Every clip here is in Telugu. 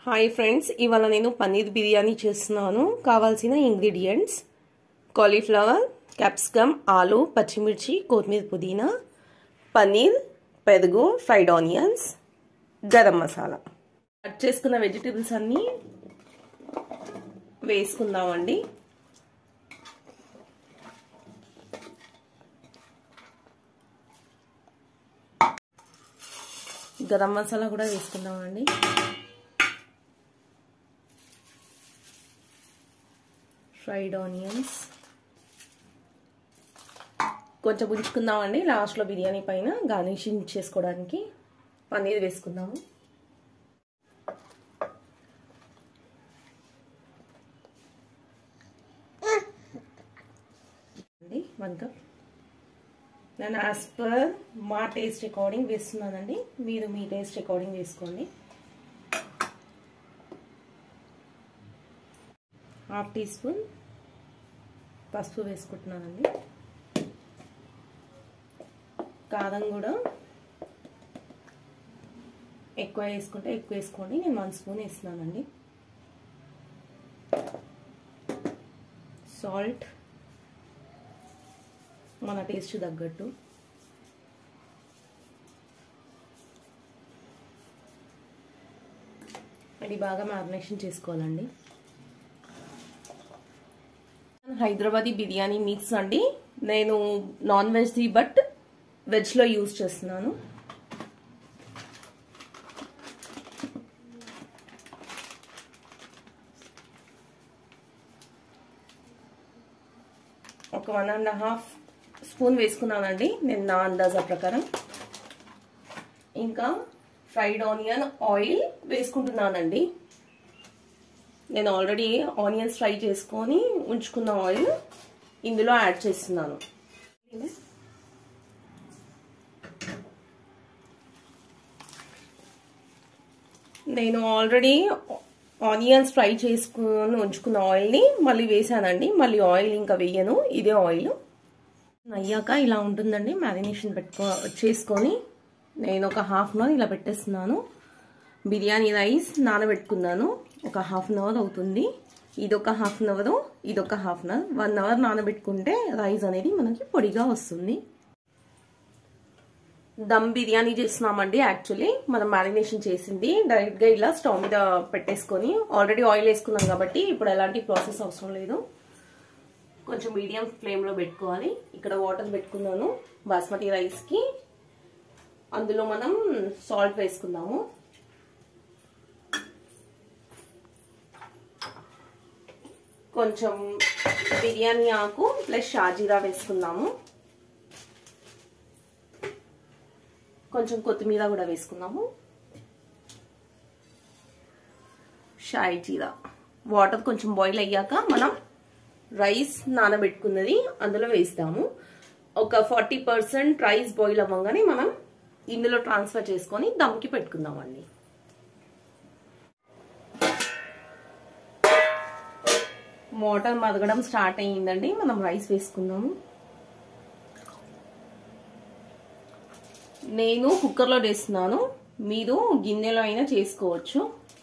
హాయ్ ఫ్రెండ్స్ ఇవాళ నేను పన్నీర్ బిర్యానీ చేస్తున్నాను కావాల్సిన ఇంగ్రీడియంట్స్ కాలీఫ్లవర్ క్యాప్సికమ్ ఆలు పచ్చిమిర్చి కొత్తిమీర పుదీనా పన్నీర్ పెరుగు fried onions garam masala cut చేసుకున్న వెజిటేబుల్స్ అన్నీ వేసుకుందామండి గరం మసాలా కూడా వేసుకుందామండి ఫ్రైడ్ ఆనియన్స్ కొంచెం ఉంచుకుందామండి లాస్ట్లో బిర్యానీ పైన గార్నిషింగ్ చేసుకోవడానికి పన్నీర్ వేసుకుందాము వన్ కప్ నేను యాజ్ పర్ మా టేస్ట్ అకార్డింగ్ వేస్తున్నానండి మీరు మీ టేస్ట్ అకార్డింగ్ వేసుకోండి హాఫ్ టీ స్పూన్ పసుపు వేసుకుంటున్నానండి కారం కూడా ఎక్కువ వేసుకుంటే ఎక్కువ వేసుకోండి నేను వన్ స్పూన్ వేస్తున్నానండి సాల్ట్ మన టేస్ట్ తగ్గట్టు అది బాగా మ్యారినేషన్ చేసుకోవాలండి హైదరాబాదీ బిర్యానీ మిక్స్ అండి నేను నాన్ వెజ్ది బట్ వెజ్లో యూజ్ చేస్తున్నాను ఒక వన్ అండ్ హాఫ్ స్పూన్ వేసుకున్నానండి నేను నా అందాజా ప్రకారం ఇంకా ఫ్రైడ్ ఆనియన్ ఆయిల్ వేసుకుంటున్నానండి నేను ఆల్రెడీ ఆనియన్స్ ఫ్రై చేసుకొని ఉంచుకున్న ఆయిల్ ఇందులో యాడ్ చేస్తున్నాను నేను ఆల్రెడీ ఆనియన్స్ ఫ్రై చేసుకుని ఉంచుకున్న ఆయిల్ని మళ్ళీ వేసానండి మళ్ళీ ఆయిల్ ఇంకా వేయను ఇదే ఆయిల్ అయ్యాక ఇలా ఉంటుందండి మ్యారినేషన్ పెట్టుకో చేసుకొని నేను ఒక హాఫ్ అన్ అవర్ ఇలా పెట్టేస్తున్నాను బిర్యానీ రైస్ నానబెట్టుకున్నాను ఒక హాఫ్ అన్ అవర్ అవుతుంది ఇదొక హాఫ్ అన్ అవర్ ఇదొక half an hour one hour నానబెట్టుకుంటే రైస్ అనేది మనకి పొడిగా వస్తుంది దమ్ బిర్యానీ చేస్తున్నామండి యాక్చువల్లీ మనం మ్యారినేషన్ చేసింది డైరెక్ట్గా ఇలా స్టవ్ మీద పెట్టేసుకొని ఆల్రెడీ ఆయిల్ వేసుకున్నాం కాబట్టి ఇప్పుడు ఎలాంటి ప్రాసెస్ అవసరం లేదు కొంచెం మీడియం ఫ్లేమ్లో పెట్టుకోవాలి ఇక్కడ వాటర్ పెట్టుకున్నాను బాస్మతి రైస్కి అందులో మనం సాల్ట్ వేసుకుందాము కొంచెం బిర్యానీ ఆకు ప్లస్ షాజీరా వేసుకుందాము కొంచెం కొత్తిమీర కూడా వేసుకుందాము షాయి జీరా వాటర్ కొంచెం బాయిల్ అయ్యాక మనం రైస్ నానబెట్టుకున్నది అందులో వేస్తాము ఒక ఫార్టీ పర్సెంట్ రైస్ బాయిల్ అవ్వగానే మనం ఇందులో ట్రాన్స్ఫర్ చేసుకొని దమ్కి పెట్టుకుందామండి వాటర్ మదగడం స్టార్ట్ అయ్యిందండి మనం రైస్ వేసుకుందాము నేను కుక్కర్లో వేస్తున్నాను మీరు గిన్నెలో అయినా చేసుకోవచ్చు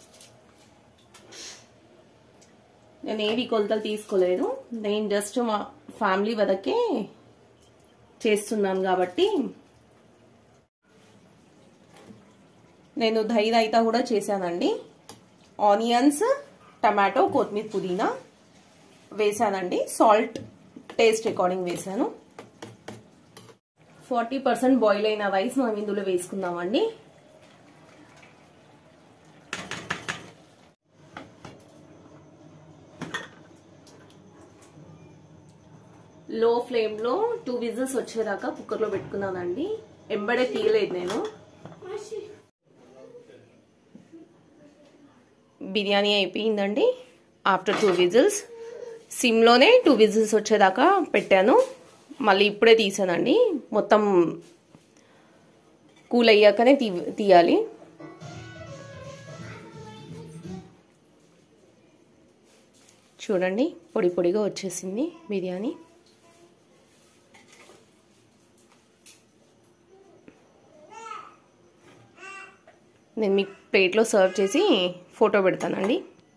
నేను ఏవి కొలతలు తీసుకోలేదు నేను జస్ట్ మా ఫ్యామిలీ వరకే చేస్తున్నాను కాబట్టి నేను దహి రైతా కూడా చేశానండి ఆనియన్స్ టమాటో కొత్తిమీర పుదీనా వేసానండి సాల్ట్ టేస్ట్ అకార్డింగ్ వేసాను ఫార్టీ పర్సెంట్ బాయిల్ అయిన రైస్ మనం ఇందులో వేసుకుందామండి లో ఫ్లేమ్లో టూ విజిల్స్ వచ్చేదాకా కుక్కర్లో పెట్టుకున్నానండి ఎంబడే తీయలేదు నేను బిర్యానీ అయిపోయిందండి ఆఫ్టర్ టూ విజిల్స్ సిమ్లోనే టూ విజిల్స్ వచ్చేదాకా పెట్టాను మళ్ళీ ఇప్పుడే తీసానండి మొత్తం కూల్ అయ్యాకనే తీ తీయాలి చూడండి పొడి పొడిగా వచ్చేసింది బిర్యానీ నేను మీకు ప్లేట్లో సర్వ్ చేసి ఫోటో పెడతానండి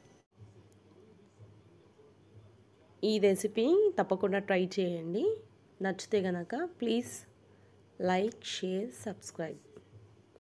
ఈ రెసిపీ తప్పకుండా ట్రై చేయండి నచ్చితే గనక ప్లీజ్ లైక్ షేర్ సబ్స్క్రైబ్